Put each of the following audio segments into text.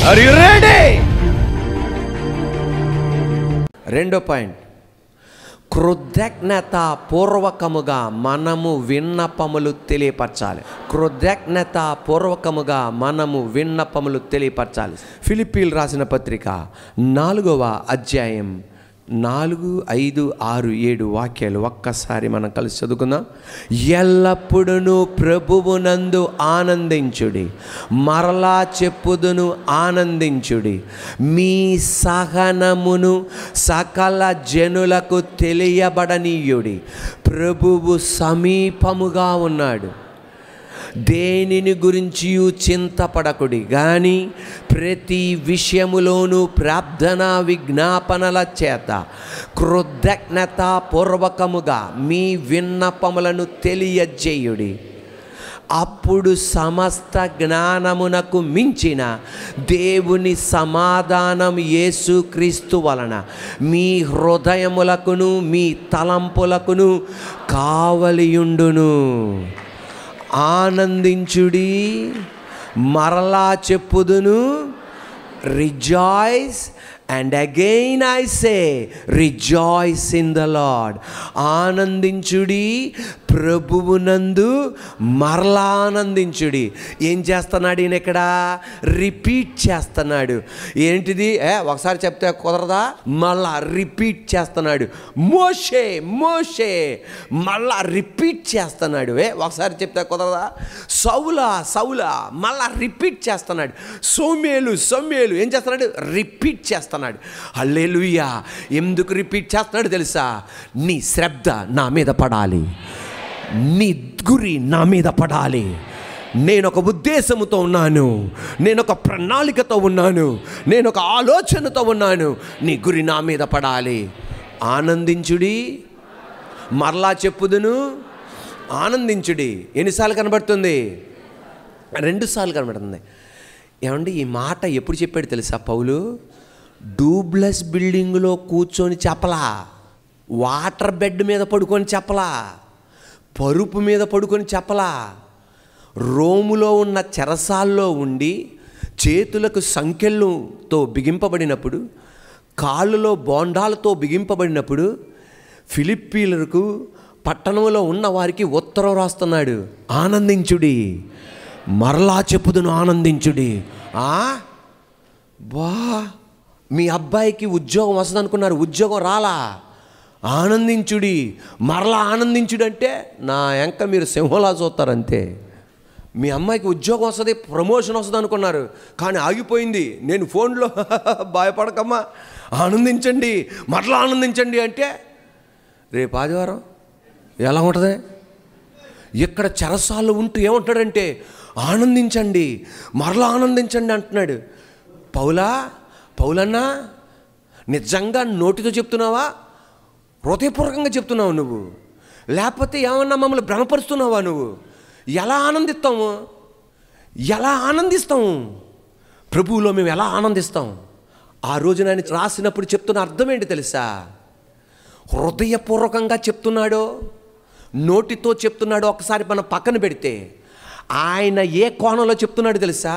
Are you ready రెండో point కృతజ్ఞత పూర్వకముగా మనము విన్నపములు తెలియపరచాలి కృతజ్ఞత పూర్వకముగా మనము విన్నపములు తెలియపరచాలి ఫిలిప్పీలు రాసిన పత్రిక నాలుగవ అధ్యాయం నాలుగు ఐదు ఆరు ఏడు వాక్యాలు ఒక్కసారి మనం కలిసి చదువుకుందాం ఎల్లప్పుడూ ప్రభువునందు ఆనందించుడి మరలా చెప్పుదును ఆనందించుడి మీ సహనమును సకల జనులకు తెలియబడనీయుడి ప్రభువు సమీపముగా ఉన్నాడు దేనిని గురించి చింతపడకుడి కానీ ప్రతి విషయములోనూ ప్రార్థన విజ్ఞాపనల చేత కృతజ్ఞత పూర్వకముగా మీ విన్నపములను తెలియజేయుడి అప్పుడు సమస్త జ్ఞానమునకు మించిన దేవుని సమాధానం యేసుక్రీస్తు వలన మీ హృదయములకును మీ తలంపులకును కావలియుండును ఆనందించుడి మరలా చెప్పుదును rejoice and again I say rejoice in the Lord ఆనందించుడి ప్రభువునందు మరలా ఆనందించుడి ఏం చేస్తున్నాడు ఈయన ఇక్కడ రిపీట్ చేస్తున్నాడు ఏంటిది ఏ ఒకసారి చెప్తే కుదరదా మళ్ళా రిపీట్ చేస్తున్నాడు మోషే మోషే మళ్ళా రిపీట్ చేస్తున్నాడు ఏ ఒకసారి చెప్తే కుదరదా సౌలా సౌలా మళ్ళా రిపీట్ చేస్తున్నాడు సౌమ్యేలు సౌమ్యేలు ఏం చేస్తున్నాడు రిపీట్ చేస్తున్నాడు హల్లెలూయా ఎందుకు రిపీట్ చేస్తున్నాడు తెలుసా నీ శ్రద్ధ నా మీద పడాలి నీ గురి నా మీద పడాలి నేను ఒక ఉద్దేశముతో ఉన్నాను నేను ఒక ప్రణాళికతో ఉన్నాను నేను ఒక ఆలోచనతో ఉన్నాను నీ గురి నా మీద పడాలి ఆనందించుడి మరలా చెప్పుదును ఆనందించుడి ఎన్నిసార్లు కనబడుతుంది రెండుసార్లు కనబడుతుంది ఏమండి ఈ మాట ఎప్పుడు చెప్పాడు తెలుసా పౌలు డూబ్లెస్ బిల్డింగ్లో కూర్చొని చెప్పలా వాటర్ బెడ్ మీద పడుకొని చెప్పలా పరుపు మీద పడుకొని చెప్పలా రోములో ఉన్న చెరసాల్లో ఉండి చేతులకు సంఖ్యలతో బిగింపబడినప్పుడు కాళ్ళలో బోండాలతో బిగింపబడినప్పుడు ఫిలిప్పీలకు పట్టణంలో ఉన్న వారికి ఉత్తరం రాస్తున్నాడు ఆనందించుడి మరలా చెప్పుదును ఆనందించుడి ఆ బా మీ అబ్బాయికి ఉద్యోగం వస్తుంది అనుకున్నారు ఉద్యోగం రాలా ఆనందించుడి మరలా ఆనందించుడు అంటే నా ఎంక మీరు సింహలా చూస్తారు అంతే మీ అమ్మాయికి ఉద్యోగం వస్తుంది ప్రమోషన్ వస్తుంది అనుకున్నారు కానీ ఆగిపోయింది నేను ఫోన్లో భయపడకమ్మా ఆనందించండి మరలా ఆనందించండి అంటే రేపు ఆదివారం ఎలా ఉంటుంది ఇక్కడ చెరసాలు ఉంటూ ఏమంటాడంటే ఆనందించండి మరలా ఆనందించండి అంటున్నాడు పౌలా పౌలన్నా నిజంగా నోటితో చెప్తున్నావా హృదయపూర్వకంగా చెప్తున్నావు నువ్వు లేకపోతే ఏమన్నా మమ్మల్ని భ్రమపరుస్తున్నావా నువ్వు ఎలా ఆనందిస్తాము ఎలా ఆనందిస్తాము ప్రభువులో మేము ఎలా ఆనందిస్తాం ఆ రోజు నేను రాసినప్పుడు చెప్తున్న అర్థం ఏంటి తెలుసా హృదయపూర్వకంగా చెప్తున్నాడో నోటితో చెప్తున్నాడో ఒకసారి మనం పక్కన పెడితే ఆయన ఏ కోణంలో చెప్తున్నాడు తెలుసా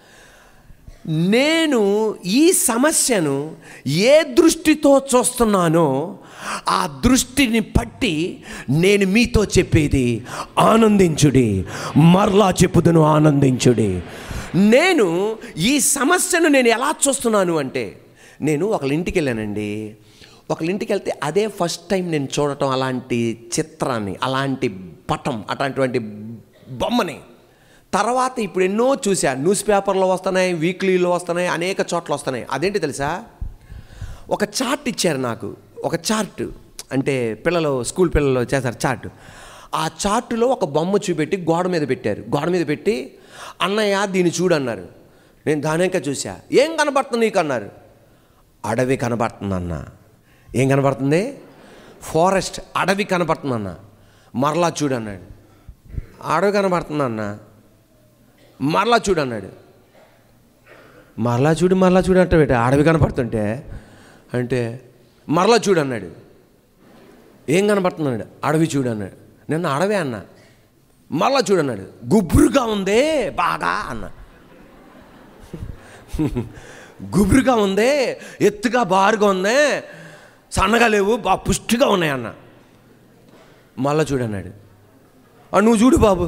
నేను ఈ సమస్యను ఏ దృష్టితో చూస్తున్నానో ఆ దృష్టిని పట్టి నేను మీతో చెప్పేది ఆనందించుడి మరలా చెప్పుదును ఆనందించుడి నేను ఈ సమస్యను నేను ఎలా చూస్తున్నాను అంటే నేను ఒకళ్ళ ఇంటికి వెళ్ళానండి ఒకళ్ళ ఇంటికి వెళ్తే అదే ఫస్ట్ టైం నేను చూడటం అలాంటి చిత్రాన్ని అలాంటి పటం అట్లాంటివంటి బొమ్మని తర్వాత ఇప్పుడు ఎన్నో చూసా న్యూస్ పేపర్లో వస్తున్నాయి వీక్లీలో వస్తున్నాయి అనేక చోట్ల వస్తున్నాయి అదేంటి తెలుసా ఒక చార్ట్ ఇచ్చారు నాకు ఒక చార్ట్ అంటే పిల్లలు స్కూల్ పిల్లలు చేశారు చార్ట్ ఆ చార్టులో ఒక బొమ్మ చూపెట్టి గోడ మీద పెట్టారు గోడ మీద పెట్టి అన్నయ్య దీన్ని చూడన్నారు నేను దానిక చూసా ఏం కనబడుతుంది నీకు అన్నారు అడవి కనబడుతుంది అన్న ఏం కనబడుతుంది ఫారెస్ట్ అడవి కనబడుతుంది అన్న మరలా చూడన్నాడు అడవి కనబడుతుంది అన్న మరలా చూడు అన్నాడు మరలా చూడు మరలా చూడు అంటే పెట్టా అడవి కనపడుతుంటే అంటే మరలా చూడు అన్నాడు ఏం కనపడుతున్నాడు అడవి చూడు అన్నాడు నిన్న అడవే అన్న మరలా చూడు అన్నాడు గుబురుగా ఉందే బాగా అన్న గుబురుగా ఉందే ఎత్తుగా బారుగా ఉందే సన్నగా లేవు బా పుష్టిగా ఉన్నాయి అన్న మళ్ళా చూడన్నాడు "ఆ, నువ్వు చూడు బాబు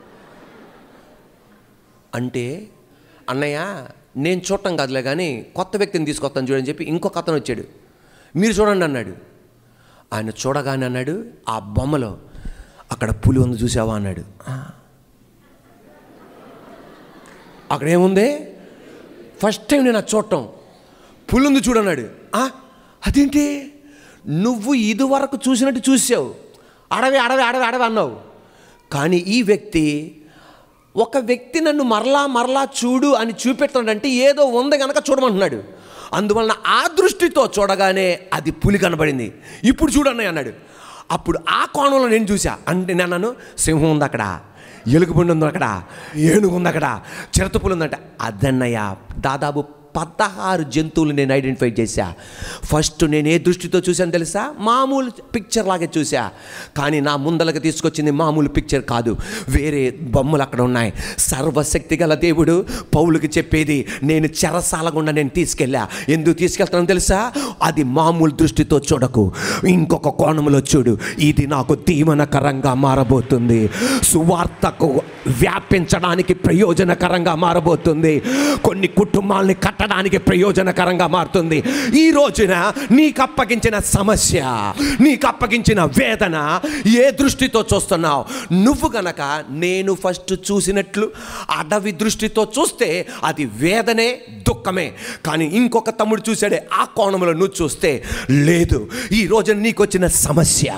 అంటే అన్నయ్య నేను చూడటం కాదులే కానీ కొత్త వ్యక్తిని తీసుకొస్తాను చూడని చెప్పి ఇంకొక అతను వచ్చాడు మీరు చూడండి అన్నాడు ఆయన చూడగానే అన్నాడు ఆ బొమ్మలో అక్కడ పులి ఉంది చూసావా అన్నాడు "ఆ." అక్కడ ఏముంది ఫస్ట్ టైం నేను అది చూడటం పులి ఉంది చూడన్నాడు "ఆ, అదేంటి నువ్వు ఇదివరకు చూసినట్టు చూసావు అడవి అడవి అడవి అడవి అన్నావు కానీ ఈ వ్యక్తి ఒక వ్యక్తి నన్ను మరలా మరలా చూడు అని చూపెడుతున్నాడంటే ఏదో ఉంది కనుక చూడమంటున్నాడు అందువలన ఆ దృష్టితో చూడగానే అది పులి కనబడింది ఇప్పుడు చూడన్నయ్య అన్నాడు అప్పుడు ఆ కోణంలో నేను చూసా అంటే నేను అన్నాను సింహం ఉంది అక్కడ ఎలుగుబండి ఉంది అక్కడ ఏనుగు ఉంది అక్కడ చిరతపులు ఉందంట అదన్నయ్య దాదాపు పదహారు జంతువులు నేను ఐడెంటిఫై చేశా ఫస్ట్ నేను ఏ దృష్టితో చూశాను తెలుసా మామూలు పిక్చర్ లాగే చూసా కానీ నా ముందలకి తీసుకొచ్చింది మామూలు పిక్చర్ కాదు వేరే బొమ్మలు అక్కడ ఉన్నాయి సర్వశక్తి గల దేవుడు పౌలుకి చెప్పేది నేను చెరసాల గుండా నేను తీసుకెళ్ళా ఎందుకు తీసుకెళ్తాను తెలుసా అది మామూలు దృష్టితో చూడకు ఇంకొక కోణంలో చూడు ఇది నాకు దీవనకరంగా మారబోతుంది సువార్తకు వ్యాపించడానికి ప్రయోజనకరంగా మారబోతుంది కొన్ని కుటుంబాలని కట్టడానికి ప్రయోజనకరంగా మారుతుంది ఈ రోజున నీకు అప్పగించిన సమస్య నీకు అప్పగించిన వేదన ఏ దృష్టితో చూస్తున్నావు నువ్వు గనక నేను ఫస్ట్ చూసినట్లు అడవి దృష్టితో చూస్తే అది వేదనే దుఃఖమే కానీ ఇంకొక తమ్ముడు చూసాడే ఆ కోణంలో నువ్వు చూస్తే లేదు ఈ రోజున నీకు వచ్చిన సమస్య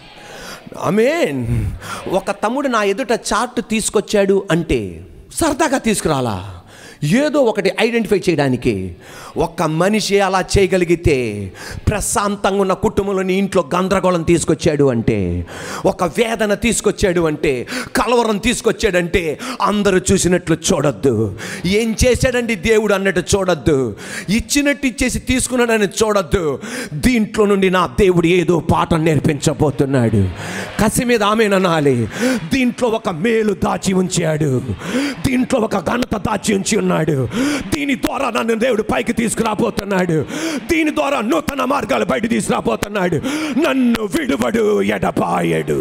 ఆమేన్ ఒక తమ్ముడు నా ఎదుట చార్ట్ తీసుకొచ్చాడు అంటే సరదాగా తీసుకురాలా ఏదో ఒకటి ఐడెంటిఫై చేయడానికి ఒక్క మనిషి అలా చేయగలిగితే ప్రశాంతంగా ఉన్న కుటుంబంలో నీ ఇంట్లో గందరగోళం తీసుకొచ్చాడు అంటే ఒక వేదన తీసుకొచ్చాడు అంటే కలవరం తీసుకొచ్చాడంటే అందరూ చూసినట్లు చూడొద్దు ఏం చేశాడండి దేవుడు అన్నట్టు చూడొద్దు ఇచ్చినట్టు ఇచ్చేసి తీసుకున్నాడని చూడొద్దు దీంట్లో నుండి నా దేవుడు ఏదో పాఠం నేర్పించబోతున్నాడు కసి మీద ఆమెననాలి దీంట్లో ఒక మేలు దాచి ఉంచాడు దీంట్లో ఒక ఘనత దాచి ఉంచి ఉన్నాడు దీని ద్వారా నన్ను దేవుడు పైకి తీసుకురాబోతున్నాడు దీని ద్వారా నూతన మార్గాలు బయట తీసుకురాబోతున్నాడు నన్ను విడువడు ఎడపాయడు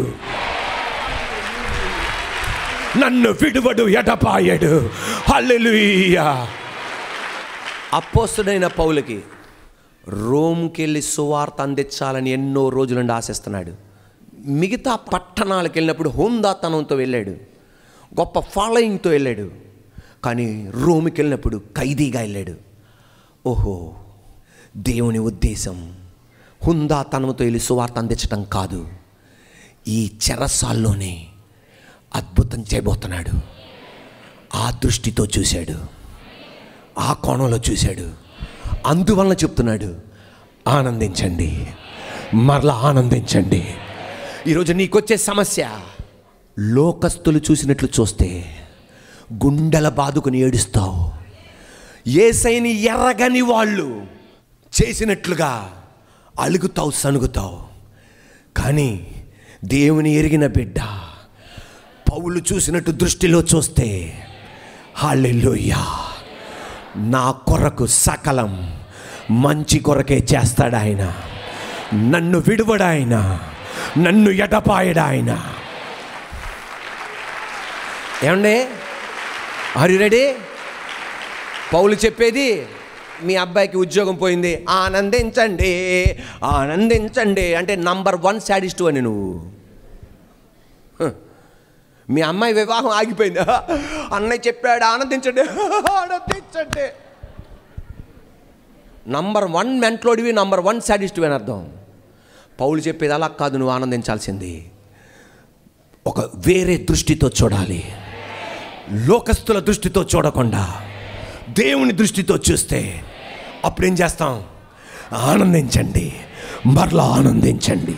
నన్ను విడువడు ఎడపాయడు హల్లెలూయా అపోస్తుడైన పౌలకి రోమ్కి వెళ్ళి సువార్త అందించాలని ఎన్నో రోజుల నుండి ఆశిస్తున్నాడు మిగతా పట్టణాలకు వెళ్ళినప్పుడు హోందాతనంతో వెళ్ళాడు గొప్ప ఫాలోయింగ్తో వెళ్ళాడు కానీ రోమ్కి వెళ్ళినప్పుడు ఖైదీగా వెళ్ళాడు ఓహో దేవుని ఉద్దేశం హుందాతనంతో వెళ్ళి సువార్త అందించడం కాదు ఈ చెరసాల్లోనే అద్భుతం చేయబోతున్నాడు ఆ దృష్టితో చూశాడు ఆ కోణంలో చూశాడు అందువలన చెప్తున్నాడు ఆనందించండి మరలా ఆనందించండి ఈరోజు నీకొచ్చే సమస్య లోకస్తులు చూసినట్లు చూస్తే గుండెల బాదుకుని ఏడుస్తావు ఏసైని ఎర్రగని వాళ్ళు చేసినట్లుగా అలుగుతావు సనుగుతావు కానీ దేవుని ఎరిగిన బిడ్డ పౌలు చూసినట్టు దృష్టిలో చూస్తే హాలెల్లుయ్యా నా కొరకు సకలం మంచి కొరకే చేస్తాడు ఆయన నన్ను విడువడాయన నన్ను ఎడపాయడాయన ఏమండి ఆర్ యు రెడీ పౌలు చెప్పేది మీ అబ్బాయికి ఉద్యోగం పోయింది ఆనందించండి ఆనందించండి అంటే నంబర్ వన్ శాడిస్టు అని నువ్వు హ. మీ అమ్మాయి వివాహం ఆగిపోయింది అన్నయ్య చెప్పాడు ఆనందించండి ఆనందించండి నంబర్ వన్ మెంట్లోడివి నంబర్ వన్ శాడిస్ట్ అని అర్థం పౌలు చెప్పేది అలా కాదు నువ్వు ఆనందించాల్సింది ఒక వేరే దృష్టితో చూడాలి లోకస్తుల దృష్టితో చూడకుండా దేవుని దృష్టితో చూస్తే అప్పుడేం చేస్తాం ఆనందించండి మరలా ఆనందించండి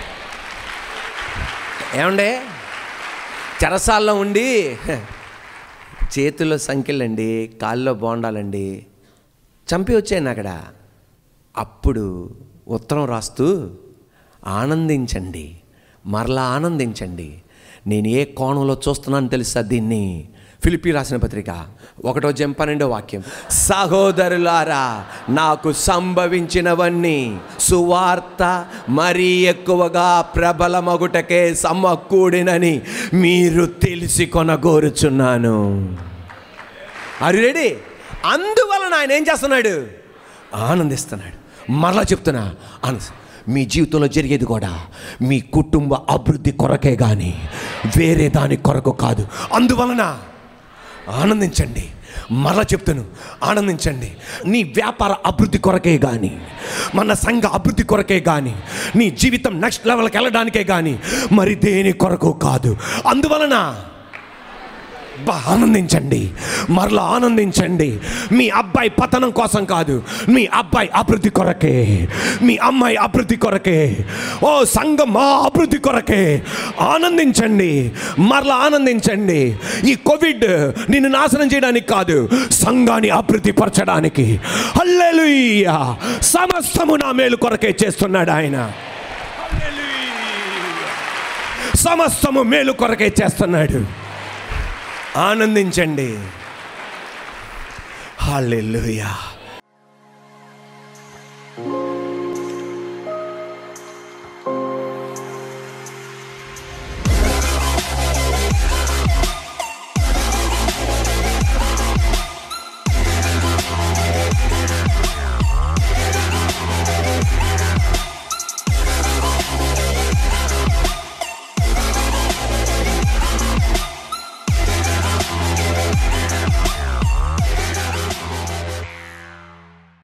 ఏమండే చెరసాల్లో ఉండి చేతుల్లో సంఖ్యలండి కాళ్ళలో బోండాలండి చంపి వచ్చాను అక్కడ అప్పుడు ఉత్తరం రాస్తూ ఆనందించండి మరలా ఆనందించండి నేను ఏ కోణంలో చూస్తున్నాను తెలుసా దీన్ని ఫిలిపి రాసిన పత్రిక ఒకటో జం పన్నెండో వాక్యం సహోదరులారా నాకు సంభవించినవన్నీ సువార్త మరీ ఎక్కువగా ప్రబలమగుటకే సమకూడినని మీరు తెలిసి కొనగోరుచున్నాను అరు రెడీ అందువలన ఆయన ఏం చేస్తున్నాడు ఆనందిస్తున్నాడు మరలా చెప్తున్నా ఆనంద మీ జీవితంలో జరిగేది కూడా మీ కుటుంబ అభివృద్ధి కొరకే కానీ వేరే దాని కొరకు కాదు అందువలన ఆనందించండి మరలా చెప్తాను ఆనందించండి నీ వ్యాపార అభివృద్ధి కొరకే కానీ మన సంఘ అభివృద్ధి కొరకే కానీ నీ జీవితం నెక్స్ట్ లెవెల్కి వెళ్ళడానికే కానీ మరి దేని కొరకు కాదు అందువలన బా ఆనందించండి మరలా ఆనందించండి మీ అబ్బాయి పతనం కోసం కాదు మీ అబ్బాయి అభివృద్ధి కొరకే మీ అమ్మాయి అభివృద్ధి కొరకే ఓ సంఘం మా అభివృద్ధి కొరకే ఆనందించండి మరలా ఆనందించండి ఈ కోవిడ్ నిన్ను నాశనం చేయడానికి కాదు సంఘాన్ని అభివృద్ధి పరచడానికి హల్లెలూయా సమస్తము నా మేలు కొరకే చేస్తున్నాడు ఆయన హల్లెలూయా. సమస్తము మేలు కొరకే చేస్తున్నాడు ఆనందించండి హాలెల్లుయా